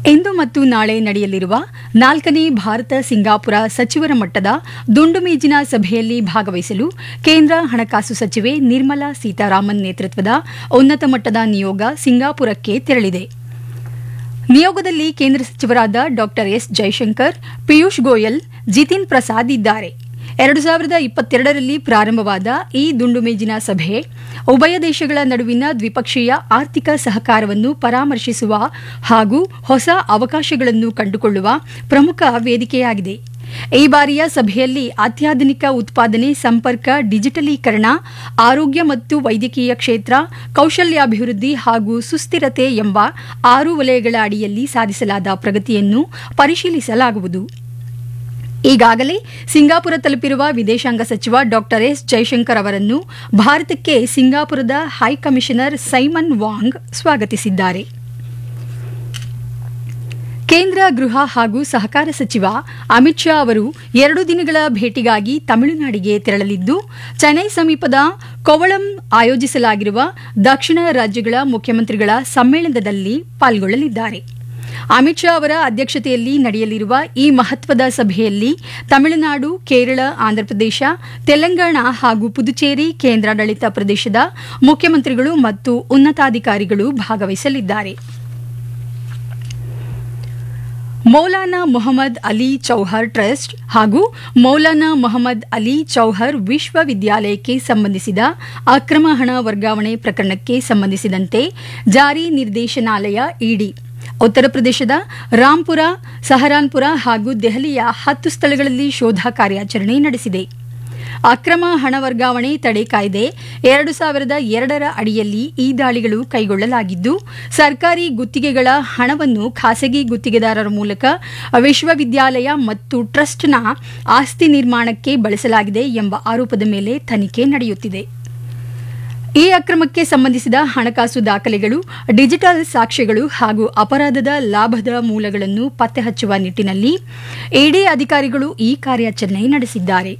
ಇಂದು ಮತ್ತು ನಾಳೆ ನಡೆಯಲಿರುವ ನಾಲ್ಕನೇ ಭಾರತ ಸಿಂಗಾಪುರ ಸಚಿವರ ಮಟ್ಟದ ದುಂಡು ಮೇಜಿನ ಸಭೆಯಲ್ಲಿ ಭಾಗವಹಿಸಲು ಕೇಂದ್ರ ಹಣಕಾಸು ಸಚಿವೆ ನಿರ್ಮಲಾ ಸೀತಾರಾಮನ್ ನೇತೃತ್ವದ ಉನ್ನತ ಮಟ್ಟದ ನಿಯೋಗ ಸಿಂಗಾಪುರಕ್ಕೆ ತೆರಳಿದೆ ನಿಯೋಗದಲ್ಲಿ ಕೇಂದ್ರ ಸಚಿವರಾದ ಡಾ ಎಸ್ ಜೈಶಂಕರ್ ಪಿಯೂಷ್ ಗೋಯಲ್ ಜಿತಿನ್ ಪ್ರಸಾದ್ ಇದ್ದಾರೆ ಎರಡು ಸಾವಿರದ ಇಪ್ಪತ್ತೆರಡರಲ್ಲಿ ಪ್ರಾರಂಭವಾದ ಈ ದುಂಡು ಮೇಜಿನ ಸಭೆ ಉಭಯ ದೇಶಗಳ ನಡುವಿನ ದ್ವಿಪಕ್ಷೀಯ ಆರ್ಥಿಕ ಸಹಕಾರವನ್ನು ಪರಾಮರ್ಶಿಸುವ ಹಾಗೂ ಹೊಸ ಅವಕಾಶಗಳನ್ನು ಕಂಡುಕೊಳ್ಳುವ ಪ್ರಮುಖ ವೇದಿಕೆಯಾಗಿದೆ ಈ ಬಾರಿಯ ಸಭೆಯಲ್ಲಿ ಅತ್ಯಾಧುನಿಕ ಉತ್ಪಾದನೆ ಸಂಪರ್ಕ ಡಿಜಿಟಲೀಕರಣ ಆರೋಗ್ಯ ಮತ್ತು ವೈದ್ಯಕೀಯ ಕ್ಷೇತ್ರ ಕೌಶಲ್ಯಾಭಿವೃದ್ಧಿ ಹಾಗೂ ಸುಸ್ಥಿರತೆ ಎಂಬ ಆರು ವಲಯಗಳ ಅಡಿಯಲ್ಲಿ ಸಾಧಿಸಲಾದ ಪ್ರಗತಿಯನ್ನು ಪರಿಶೀಲಿಸಲಾಗುವುದು ಈಗಾಗಲೇ ಸಿಂಗಾಪುರ ತಲುಪಿರುವ ವಿದೇಶಾಂಗ ಸಚಿವ ಡಾ ಎಸ್ ಜೈಶಂಕರ್ ಅವರನ್ನು ಭಾರತಕ್ಕೆ ಸಿಂಗಾಪುರದ ಹೈಕಮಿಷನರ್ ಸೈಮನ್ ವಾಂಗ್ ಸ್ವಾಗತಿಸಿದ್ದಾರೆ ಕೇಂದ್ರ ಗೃಹ ಹಾಗೂ ಸಹಕಾರ ಸಚಿವ ಅಮಿತ್ ಶಾ ಅವರು ಎರಡು ದಿನಗಳ ಭೇಟಿಗಾಗಿ ತಮಿಳುನಾಡಿಗೆ ತೆರಳಲಿದ್ದು ಚೆನ್ನೈ ಸಮೀಪದ ಕೊವಳಂ ಆಯೋಜಿಸಲಾಗಿರುವ ದಕ್ಷಿಣ ರಾಜ್ಯಗಳ ಮುಖ್ಯಮಂತ್ರಿಗಳ ಸಮ್ಮೇಳನದಲ್ಲಿ ಪಾಲ್ಗೊಳ್ಳಲಿದ್ದಾರೆ ಅಮಿತ್ ಶಾ ಅವರ ಅಧ್ಯಕ್ಷತೆಯಲ್ಲಿ ನಡೆಯಲಿರುವ ಈ ಮಹತ್ವದ ಸಭೆಯಲ್ಲಿ ತಮಿಳುನಾಡು ಕೇರಳ ಆಂಧ್ರಪ್ರದೇಶ ತೆಲಂಗಾಣ ಹಾಗೂ ಪುದುಚೇರಿ ಕೇಂದ್ರಾಡಳಿತ ಪ್ರದೇಶದ ಮುಖ್ಯಮಂತ್ರಿಗಳು ಮತ್ತು ಉನ್ನತಾಧಿಕಾರಿಗಳು ಭಾಗವಹಿಸಲಿದ್ದಾರೆ ಮೌಲಾನಾ ಮೊಹಮ್ಮದ್ ಅಲಿ ಚೌಹರ್ ಟ್ರಸ್ಟ್ ಹಾಗೂ ಮೌಲಾನಾ ಮೊಹಮ್ಮದ್ ಅಲಿ ಚೌಹರ್ ವಿಶ್ವವಿದ್ಯಾಲಯಕ್ಕೆ ಸಂಬಂಧಿಸಿದ ಅಕ್ರಮ ಹಣ ವರ್ಗಾವಣೆ ಪ್ರಕರಣಕ್ಕೆ ಸಂಬಂಧಿಸಿದಂತೆ ಜಾರಿ ನಿರ್ದೇಶನಾಲಯ ಇಡಿ ಉತ್ತರ ಪ್ರದೇಶದ ರಾಂಪುರ ಸಹರಾನ್ಪುರ ಹಾಗೂ ದೆಹಲಿಯ ಹತ್ತು ಸ್ಥಳಗಳಲ್ಲಿ ಶೋಧ ಕಾರ್ಯಾಚರಣೆ ನಡೆಸಿದೆ ಅಕ್ರಮ ಹಣ ವರ್ಗಾವಣೆ ತಡೆ ಕಾಯ್ದೆ ಎರಡು ಸಾವಿರದ ಎರಡರ ಅಡಿಯಲ್ಲಿ ಈ ದಾಳಿಗಳು ಕೈಗೊಳ್ಳಲಾಗಿದ್ದು ಸರ್ಕಾರಿ ಗುತ್ತಿಗೆಗಳ ಹಣವನ್ನು ಖಾಸಗಿ ಗುತ್ತಿಗೆದಾರರ ಮೂಲಕ ವಿಶ್ವವಿದ್ಯಾಲಯ ಮತ್ತು ಟ್ರಸ್ಟ್ನ ಆಸ್ತಿ ನಿರ್ಮಾಣಕ್ಕೆ ಬಳಸಲಾಗಿದೆ ಎಂಬ ಆರೋಪದ ಮೇಲೆ ತನಿಖೆ ನಡೆಯುತ್ತಿದೆ ಈ ಅಕ್ರಮಕ್ಕೆ ಸಂಬಂಧಿಸಿದ ಹಣಕಾಸು ದಾಖಲೆಗಳು ಡಿಜಿಟಲ್ ಸಾಕ್ಷ್ಯಗಳು ಹಾಗೂ ಅಪರಾಧದ ಲಾಭದ ಮೂಲಗಳನ್ನು ಪತ್ತೆ ಹಚ್ಚುವ ನಿಟ್ಟಿನಲ್ಲಿ ಇಡಿ ಅಧಿಕಾರಿಗಳು ಈ ಕಾರ್ಯಾಚರಣೆ ನಡೆಸಿದ್ದಾರೆ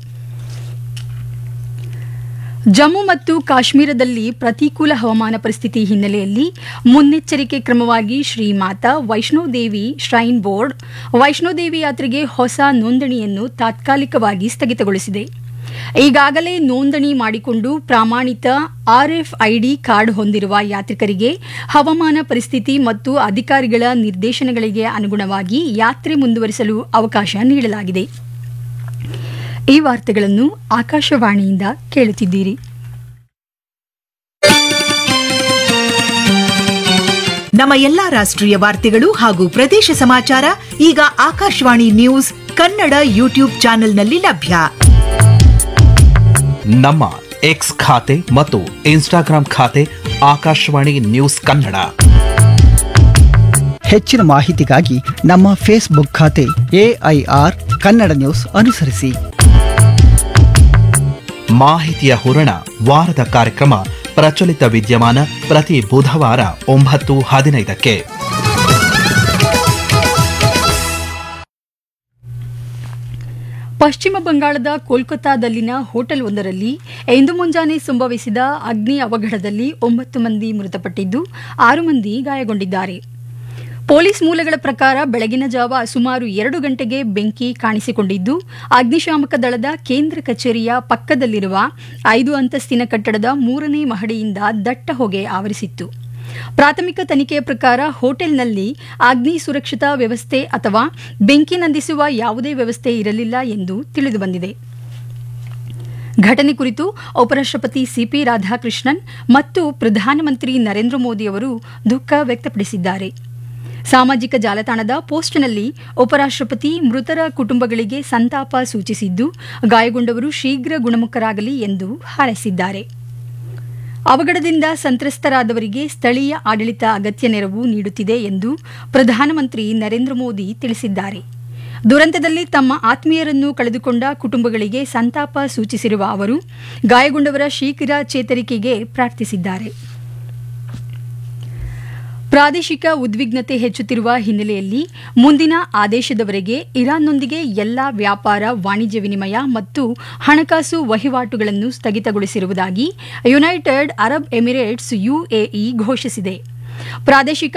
ಜಮ್ಮು ಮತ್ತು ಕಾಶ್ಮೀರದಲ್ಲಿ ಪ್ರತಿಕೂಲ ಹವಾಮಾನ ಪರಿಸ್ಥಿತಿ ಹಿನ್ನೆಲೆಯಲ್ಲಿ ಮುನ್ನೆಚ್ಚರಿಕೆ ಕ್ರಮವಾಗಿ ಶ್ರೀ ಮಾತಾ ವೈಷ್ಣೋದೇವಿ ಶ್ರೈನ್ ಬೋರ್ಡ್ ವೈಷ್ಣೋದೇವಿ ಯಾತ್ರೆಗೆ ಹೊಸ ನೋಂದಣಿಯನ್ನು ತಾತ್ಕಾಲಿಕವಾಗಿ ಸ್ಥಗಿತಗೊಳಿಸಿದೆ ಈಗಾಗಲೇ ನೋಂದಣಿ ಮಾಡಿಕೊಂಡು ಪ್ರಾಮಾಣಿತ ಆರ್ಎಫ್ಐಡಿ ಕಾರ್ಡ್ ಹೊಂದಿರುವ ಯಾತ್ರಿಕರಿಗೆ ಹವಾಮಾನ ಪರಿಸ್ಥಿತಿ ಮತ್ತು ಅಧಿಕಾರಿಗಳ ನಿರ್ದೇಶನಗಳಿಗೆ ಅನುಗುಣವಾಗಿ ಯಾತ್ರೆ ಮುಂದುವರಿಸಲು ಅವಕಾಶ ನೀಡಲಾಗಿದೆ ಈ ವಾರ್ತೆಗಳನ್ನು ಆಕಾಶವಾಣಿಯಿಂದ ಕೇಳುತ್ತಿದ್ದೀರಿ ನಮ್ಮ ಎಲ್ಲಾ ರಾಷ್ಟ್ರೀಯ ವಾರ್ತೆಗಳು ಹಾಗೂ ಪ್ರದೇಶ ಸಮಾಚಾರ ಈಗ ಆಕಾಶವಾಣಿ ನ್ಯೂಸ್ ಕನ್ನಡ ಯೂಟ್ಯೂಬ್ ಚಾನೆಲ್ನಲ್ಲಿ ಲಭ್ಯ ನಮ್ಮ ಎಕ್ಸ್ ಖಾತೆ ಮತ್ತು ಇನ್ಸ್ಟಾಗ್ರಾಂ ಖಾತೆ ಆಕಾಶವಾಣಿ ನ್ಯೂಸ್ ಕನ್ನಡ ಹೆಚ್ಚಿನ ಮಾಹಿತಿಗಾಗಿ ನಮ್ಮ ಫೇಸ್ಬುಕ್ ಖಾತೆ ಎಐಆರ್ ಕನ್ನಡ ನ್ಯೂಸ್ ಅನುಸರಿಸಿ ಮಾಹಿತಿಯ ಹೂರಣ ವಾರದ ಕಾರ್ಯಕ್ರಮ ಪ್ರಚಲಿತ ವಿದ್ಯಮಾನ ಪ್ರತಿ ಬುಧವಾರ ಒಂಬತ್ತು ಹದಿನೈದಕ್ಕೆ ಪಶ್ಚಿಮ ಬಂಗಾಳದ ಕೋಲ್ಕತ್ತಾದಲ್ಲಿನ ಹೋಟೆಲ್ ಒಂದರಲ್ಲಿ ಇಂದು ಮುಂಜಾನೆ ಸಂಭವಿಸಿದ ಅಗ್ನಿ ಅವಘಡದಲ್ಲಿ ಒಂಬತ್ತು ಮಂದಿ ಮೃತಪಟ್ಟಿದ್ದು ಆರು ಮಂದಿ ಗಾಯಗೊಂಡಿದ್ದಾರೆ ಪೊಲೀಸ್ ಮೂಲಗಳ ಪ್ರಕಾರ ಬೆಳಗಿನ ಜಾವ ಸುಮಾರು ಎರಡು ಗಂಟೆಗೆ ಬೆಂಕಿ ಕಾಣಿಸಿಕೊಂಡಿದ್ದು ಅಗ್ನಿಶಾಮಕ ದಳದ ಕೇಂದ್ರ ಕಚೇರಿಯ ಪಕ್ಕದಲ್ಲಿರುವ ಐದು ಅಂತಸ್ತಿನ ಕಟ್ಟಡದ ಮೂರನೇ ಮಹಡಿಯಿಂದ ದಟ್ಟ ಹೊಗೆ ಆವರಿಸಿತ್ತು ಪ್ರಾಥಮಿಕ ತನಿಖೆಯ ಪ್ರಕಾರ ಹೋಟೆಲ್ನಲ್ಲಿ ಅಗ್ನಿ ಸುರಕ್ಷತಾ ವ್ಯವಸ್ಥೆ ಅಥವಾ ಬೆಂಕಿ ನಂದಿಸುವ ಯಾವುದೇ ವ್ಯವಸ್ಥೆ ಇರಲಿಲ್ಲ ಎಂದು ತಿಳಿದುಬಂದಿದೆ ಘಟನೆ ಕುರಿತು ಉಪರಾಷ್ಟ್ರಪತಿ ಸಿಪಿ ರಾಧಾಕೃಷ್ಣನ್ ಮತ್ತು ಪ್ರಧಾನಮಂತ್ರಿ ನರೇಂದ್ರ ಮೋದಿ ಅವರು ದುಃಖ ವ್ಯಕ್ತಪಡಿಸಿದ್ದಾರೆ ಸಾಮಾಜಿಕ ಜಾಲತಾಣದ ಪೋಸ್ಟ್ನಲ್ಲಿ ಉಪರಾಷ್ಟ್ರಪತಿ ಮೃತರ ಕುಟುಂಬಗಳಿಗೆ ಸಂತಾಪ ಸೂಚಿಸಿದ್ದು ಗಾಯಗೊಂಡವರು ಶೀಘ್ರ ಗುಣಮುಖರಾಗಲಿ ಎಂದು ಹಾರೈಸಿದ್ದಾರೆ ಅವಘಡದಿಂದ ಸಂತ್ರಸ್ತರಾದವರಿಗೆ ಸ್ಥಳೀಯ ಆಡಳಿತ ಅಗತ್ಯ ನೆರವು ನೀಡುತ್ತಿದೆ ಎಂದು ಪ್ರಧಾನಮಂತ್ರಿ ನರೇಂದ್ರ ಮೋದಿ ತಿಳಿಸಿದ್ದಾರೆ ದುರಂತದಲ್ಲಿ ತಮ್ಮ ಆತ್ಮೀಯರನ್ನು ಕಳೆದುಕೊಂಡ ಕುಟುಂಬಗಳಿಗೆ ಸಂತಾಪ ಸೂಚಿಸಿರುವ ಅವರು ಗಾಯಗೊಂಡವರ ಶೀಘ್ರ ಚೇತರಿಕೆಗೆ ಪ್ರಾರ್ಥಿಸಿದ್ದಾರೆ ಪ್ರಾದೇಶಿಕ ಉದ್ವಿಗ್ನತೆ ಹೆಚ್ಚುತ್ತಿರುವ ಹಿನ್ನೆಲೆಯಲ್ಲಿ ಮುಂದಿನ ಆದೇಶದವರೆಗೆ ಇರಾನ್ನೊಂದಿಗೆ ಎಲ್ಲಾ ವ್ಯಾಪಾರ ವಾಣಿಜ್ಯ ವಿನಿಮಯ ಮತ್ತು ಹಣಕಾಸು ವಹಿವಾಟುಗಳನ್ನು ಸ್ಥಗಿತಗೊಳಿಸಿರುವುದಾಗಿ ಯುನೈಟೆಡ್ ಅರಬ್ ಎಮಿರೇಟ್ಸ್ ಯುಎಇ ಘೋಷಿಸಿದೆ ಪ್ರಾದೇಶಿಕ